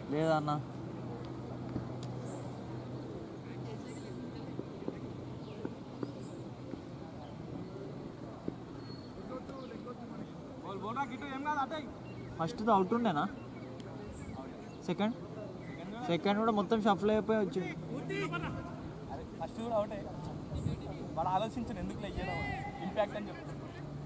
లేదన్న first out ఉండేనా second second కూడా మొత్తం షఫల్ అయిపోయి వచ్చింది ఫస్ట్ కూడా అవుటే వాడు ఆలోచించను ఎందుకు ఇయ్యడం ఇంపాక్ట్ అని చెప్పి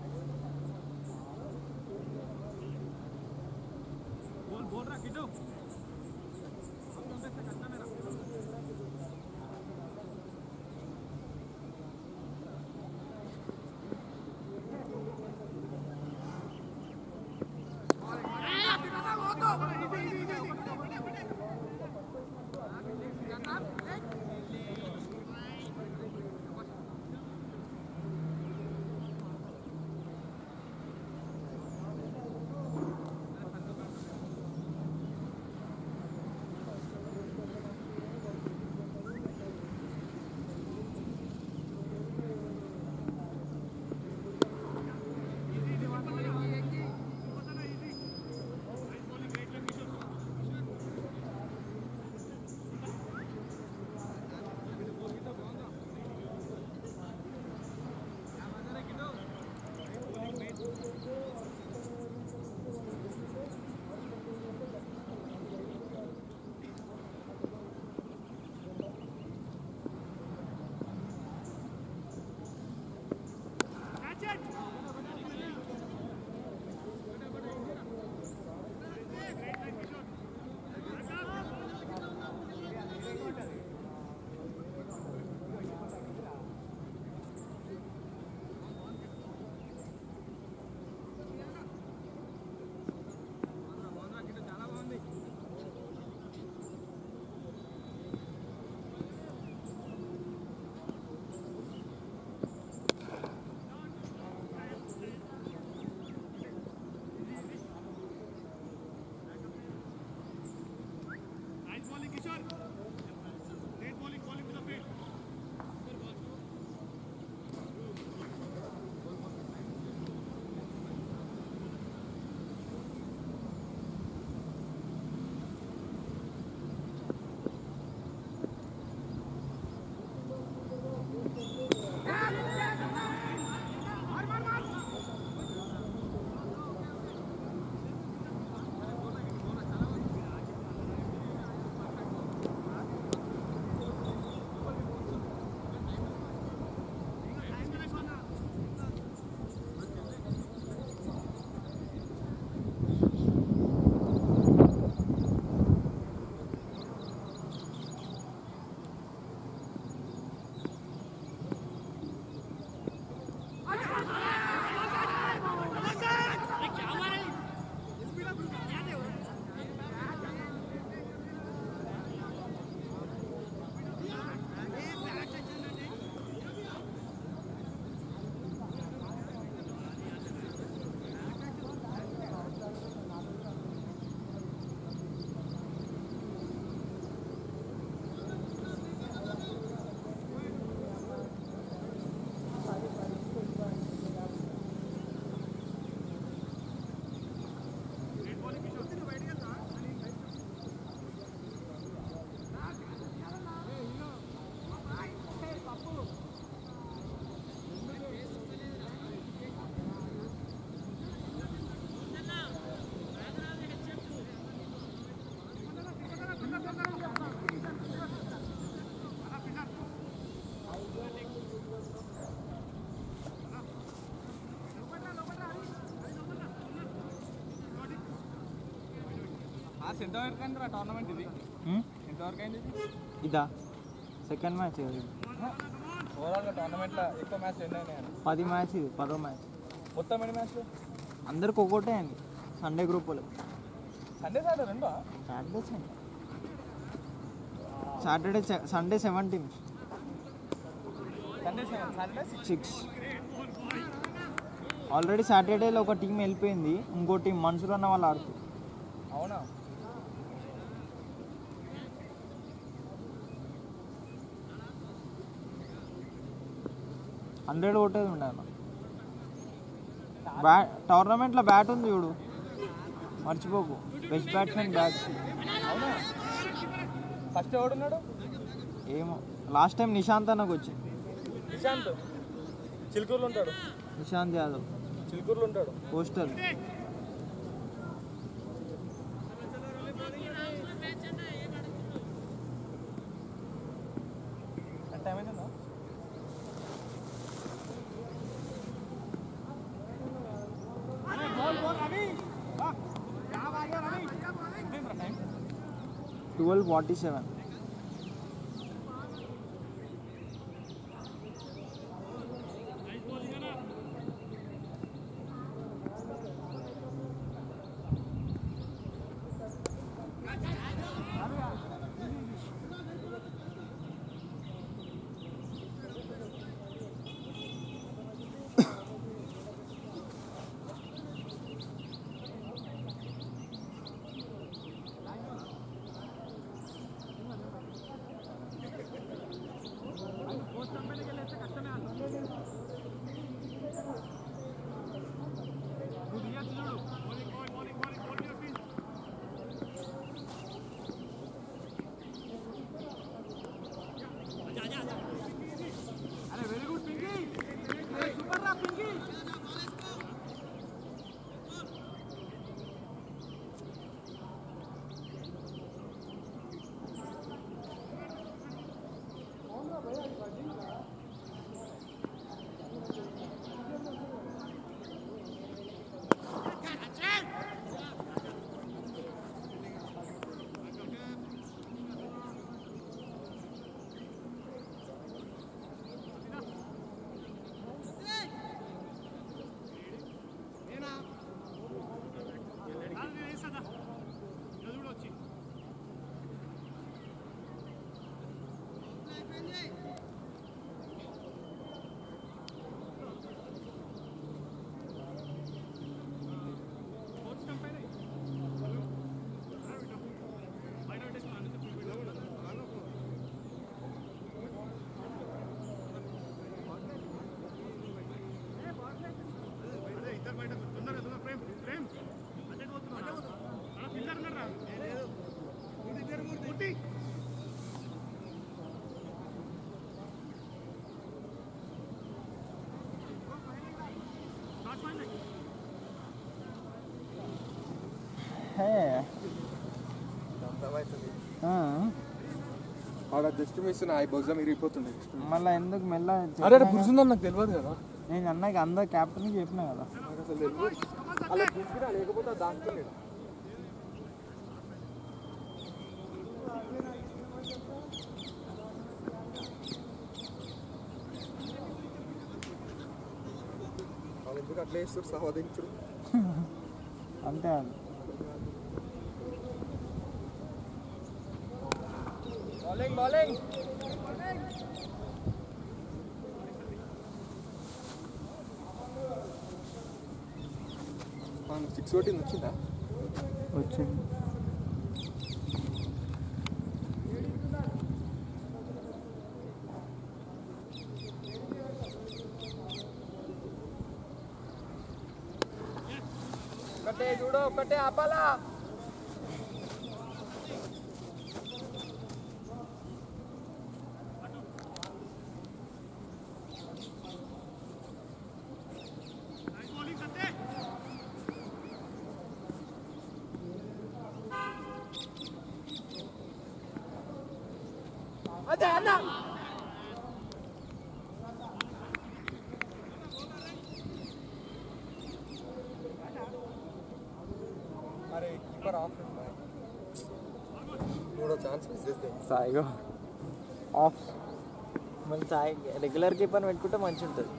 మార్క్స్ ఎంతవరకు అయింది టోర్నమెంట్ ఇది ఉమ్? ఎంతవరకు అయింది ఇది ఇదా సెకండ్ మ్యాచ్ ఇది ఓవరాల్గా టోర్నమెంట్లో ఎక్కువ మ్యాచ్లు ఎన్ని అయినాయి పది మ్యాచ్ ఇది పదో మ్యాచ్ మొత్తం ఎన్ని మ్యాచ్లు అందరికి ఒక్కొక్కటే అయింది సండే గ్రూప్ వాళ్ళకి సండే సాటర్డే రెండో Saturday Saturday Sunday seven teams Sunday seven Saturday six six already సాటర్డేలో ఒక టీం వెళ్ళిపోయింది ఇంకో టీం మనుషులు ఉన్న వాళ్ళు ఆడుతూ అవునా హండ్రెడ్ కొట్టేది ఉండే అన్న బ్యాట్ టోర్నమెంట్లో బ్యాట్ ఉంది చూడు మర్చిపోకు బెస్ట్ బ్యాట్స్మెన్ బ్యాట్ అవునా ఫస్ట్ ఎవడున్నాడు ఏమో లాస్ట్ టైం నిశాంత్ అన్నకు వచ్చింది నిశాంత్ చిలుకూరులో ఉంటాడు నిశాంత్ యాదవ్ చిలుకూరులో ఉంటాడు పోస్టర్ టైం అయిందా టైం ట్వెల్వ్ ఫార్టీ సెవెన్ హే అర్థమవుతుంది ఆ, ఆడ జస్ట్ మిస్ నా భుజం ఇరిగిపోతుండే మళ్ళా ఎందుకు మెల్ల అరే అరే కూర్చుందని నాకు తెలియదు కదా నేను అన్నకి అందరు క్యాప్టెన్కి చెప్పిన కదా నాకు అసలు తెలియదు అలా కూర్చున్నా లేకపోతే దాంట్లేదు వాళ్ళు ఎందుకు అట్లా వేస్తారు సహోదించుడు అంతే అది బౌలింగ్ బౌలింగ్ సిక్స్ కొట్టింది వచ్చిందా వచ్చింది ఒకటే చూడు ఒకటే ఆపాలా అదే అన్న అరే కీపర్ ఆఫ్ మూడో ఛాన్స్ మిస్ చేస్తే సాయిగో ఆఫ్ మళ్ళీ సాయి రెగ్యులర్ కీపర్ పెట్టుకుంటే మంచి ఉంటుంది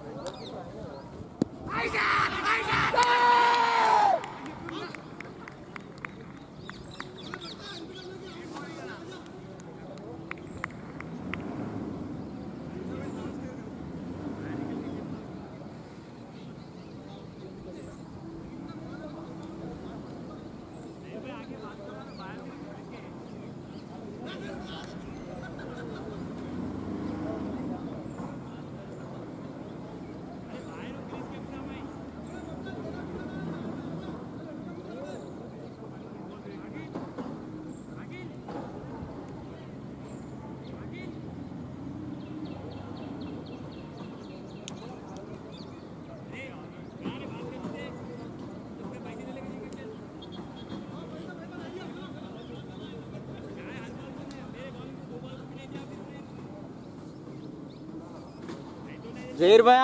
జైర్ భయా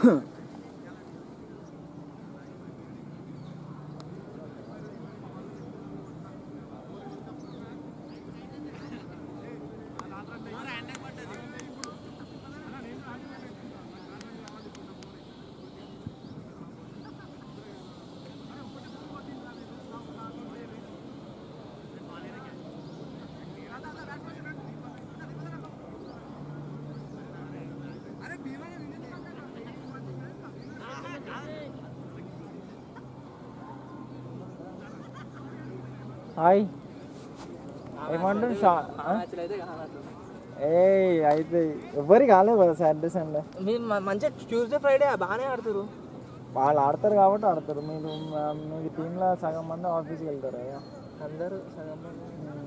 హాయ్ ఏమంటారు షా ఆ? ఏ అయితే ఎవ్వరికి కాలేదు కదా సాటర్డే సండే మీరు మంచిగా ట్యూస్డే ఫ్రైడే బాగానే ఆడుతారు వాళ్ళు ఆడతారు కాబట్టి ఆడతారు మీరు మా- మీ టీంలో సగం మంది ఆఫీస్కి వెళ్తారు కదా అందరూ సగం మంది.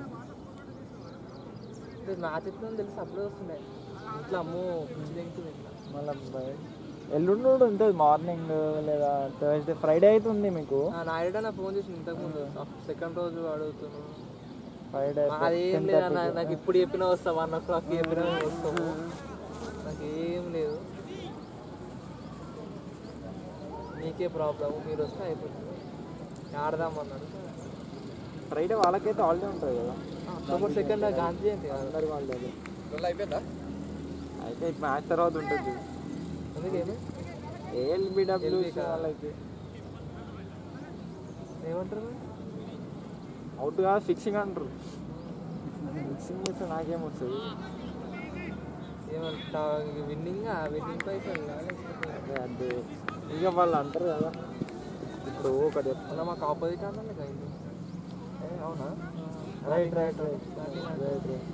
ఇది మ్యాచ్ ఎట్లా తెలిసి అప్పుడే వస్తున్నాయి ఇట్లా అమ్మో పిచ్చి తెగుతుంది ఇట్లా మళ్ళీ ఎల్లుండి కూడా ఉంటుంది మార్నింగ్ లేదా థర్స్డే ఫ్రైడే అయితే ఉంది మీకు ఆ నాయుడు నా ఫోన్ చేసి ఇంతకుముందు సెకండ్ రోజు అడుగుతున్నాను ఫ్రైడే అదేం లేదు అన్న నాకు ఇప్పుడు చెప్పినా వస్తా వన్ ఓ క్లాక్ చెప్పినా వస్తాము నాకు ఏం లేదు మీకే ప్రాబ్లం మీరు వస్తే అయిపోతుంది ఆడదామన్నాడు ఫ్రైడే వాళ్ళకైతే హాలిడే ఉంటుంది కదా అక్టోబర్ సెకండ్ గాంధీ జయంతి కదా అందరికి హాలిడే అయిపోయిందా అయితే మ్యాచ్ తర్వాత ఉంటుంది అందుకేమి ఏఎల్బిడబ్ల్యూ వాళ్ళకి ఏమంటారు అవుట్ కాదు ఫిక్సింగ్ అంటారు ఫిక్సింగ్ చేస్తే నాకేం వస్తుంది ఏమంటా విన్నింగ్ విన్నింగ్ పైసలు అదే అదే ఇక వాళ్ళు అంటారు కదా ఇప్పుడు ఒకటి అలా మాకు ఆపోజిట్ అన్నాను అయింది అవునా right right right right right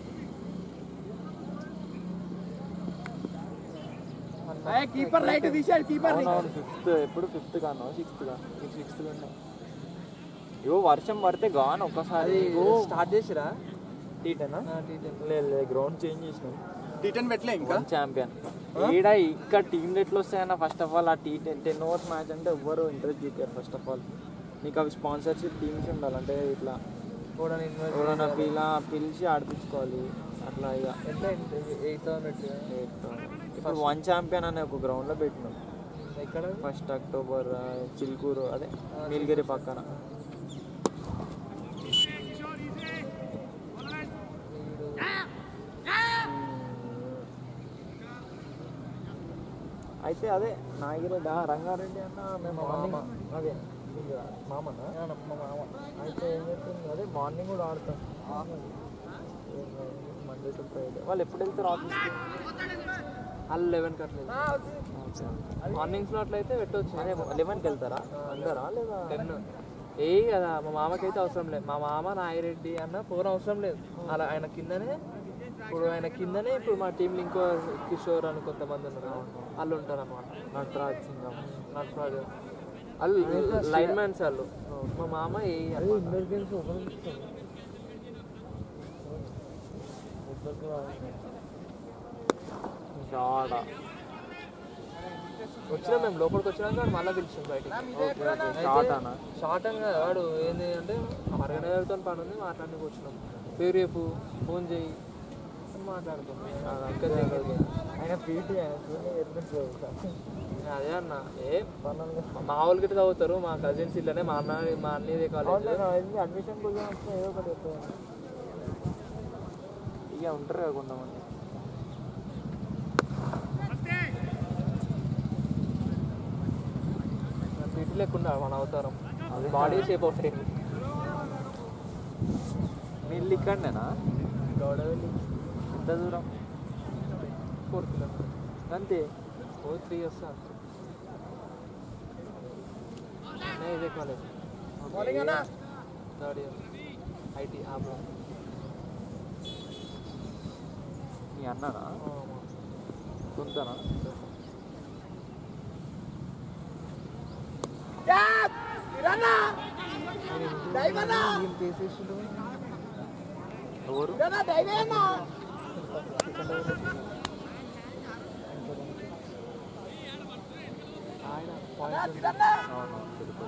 keeper right తీసాడు కీపర్ అవునవును ఫిఫ్త్ ఎప్పుడు ఫిఫ్త్ కాను సిక్స్త్ గా సిక్స్త్ గా ఇగో వర్షం పడితే గాను ఒక్కసారి అది స్టార్ట్ చేసిరా టీటనా టీ టెన్ లేదు లేదు గ్రౌండ్ చేంజ్ చేసినాం టీ టెన్ పెట్టలే ఇంకా వన్ ఛాంపియన్ ఈడ ఇంకా టీంలు ఎట్లా వస్తాయన్న ఫస్ట్ ఆఫ్ ఆల్ ఆ T ten ten overs match అంటే ఎవ్వరు ఇంట్రెస్ట్ చూపారు ఫస్ట్ ఆఫ్ ఆల్ నీకు అవి స్పాన్సర్షిప్ టీమ్స్ ఉండాలి అంటే ఇట్లా కూడా ఇన్వెస్ట్ ఎవరైనా పిలా పిలిచి ఆడిపించుకోవాలి అట్లా ఇక ఎంత ఎయిట్ థౌసండ్ ఇప్పుడు వన్ ఛాంపియన్ అనే ఒక గ్రౌండ్లో పెట్టినాం ఎక్కడ ఫస్ట్ అక్టోబర్ ఆ, చిలుకూరు అదే నీలగిరి పక్కన అయితే అదే నాగిరెడ్డి ఆ, రంగారెడ్డి అన్న మేము మార్నింగ్ అదే మామనా మా మామ అయితే ఏం చెప్తుంది అదే మార్నింగ్ కూడా ఆడతాం మండే టు ఫ్రైడే వాళ్ళు ఎప్పుడు వెళ్తారు ఆఫీస్కి వాళ్ళు లెవెన్ కట్లేదు మార్నింగ్ స్లాట్లో అయితే పెట్టవచ్చు అదే లెవెన్కి వెళ్తారా అందరా లేదా టెన్ ఏ కదా మా మామకైతే అవసరం లేదు మా మామ నాగిరెడ్డి అన్న పోరం అవసరం లేదు అలా ఆయన కిందనే ఇప్పుడు ఆయన కిందనే ఇప్పుడు మా టీంలో ఇంకో కిషోర్ అని కొంతమంది ఉన్నారు వాళ్ళు ఉంటారు అన్నమాట నటరాజ్ సింగం నటరాజు వాళ్ళు లైన్ మ్యాన్స్ వాళ్ళు మా మామ ఏ ఇండోర్ గేమ్స్ ఓపెన్ షాడా వచ్చినా మేము లోపలికి వచ్చినాక వాడు మళ్ళీ పిలిచాం బయటికి షార్ట్ అన్న షార్ట్ అని కాదు, వాడు ఏంది అంటే ఆర్గనైజర్తో పని ఉంది మాట్లాడడానికి వచ్చినాం పేరు రేపు ఫోన్ చేయి అని మాట్లాడుతున్నాం ఇంకా తెలియదు. ఆయన పీటీ ఆయన చూడండి ఎట్లా అదే అన్న ఏ మా వాళ్ళు గిట్ట చదువుతారు మా కజిన్స్ ఇల్లనే మా అన్న మా అన్నయ్యదే కాలేజ్ అడ్మిషన్ కోసం వస్తే ఏదో ఒకటి చెప్తాను ఇక ఉంటారు కదా కొంతమంది పీటీ లేకుండా మన అవతారం బాడీ షేప్ అవుతాయి మీ ఇల్లు ఇక్కడనేనా గౌడవెల్లి ఎంత దూరం ఫోర్ కిలోమీటర్ అంతే ఓ త్రీ ఇయర్స్ ఇదే కాలేజ్ థర్డ్ ఇయర్ ఐటీ ఆబ్లో మీ అన్ననా సొంతనా ఎవరు ఆయన పాయింట్ అవును తిరుపతి